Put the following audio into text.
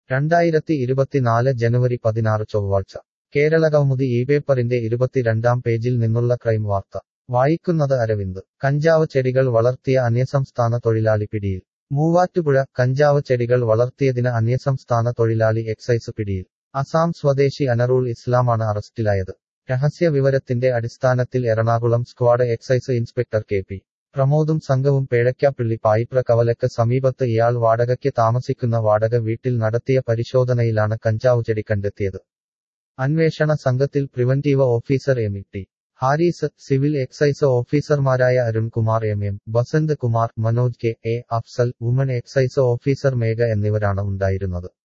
രണ്ടായിരത്തി ഇരുപത്തിനാല് ജനുവരി പതിനാറ് ചൊവ്വാഴ്ച കേരള കൗമുദി ഈ പേപ്പറിന്റെ ഇരുപത്തിരണ്ടാം പേജിൽ നിന്നുള്ള ക്രൈം വാർത്ത വായിക്കുന്നത് അരവിന്ദ് കഞ്ചാവ് ചെടികൾ വളർത്തിയ അന്യസംസ്ഥാന തൊഴിലാളി പിടിയിൽ മൂവാറ്റുപുഴ കഞ്ചാവ് ചെടികൾ വളർത്തിയതിന് അന്യസംസ്ഥാന തൊഴിലാളി എക്സൈസ് പിടിയിൽ അസാം സ്വദേശി അനറൂൾ ഇസ്ലാമാണ് അറസ്റ്റിലായത് രഹസ്യ വിവരത്തിന്റെ അടിസ്ഥാനത്തിൽ Ernakulam squad excise inspector K P പ്രമോദും സംഘവും പേഴക്കാപ്പിള്ളി പായിപ്ര കവലക്ക് സമീപത്ത് ഇയാൾ വാടകയ്ക്ക് താമസിക്കുന്ന വാടക വീട്ടിൽ നടത്തിയ പരിശോധനയിലാണ് കഞ്ചാവ് ചെടി കണ്ടെത്തിയത് അന്വേഷണ സംഘത്തിൽ preventive officer M E T Haris civil excise ഓഫീസർമാരായ Arunkumar M M Basanth Kumar Manoj K A Afsal woman excise officer Megha എന്നിവരാണ് ഉണ്ടായിരുന്നത്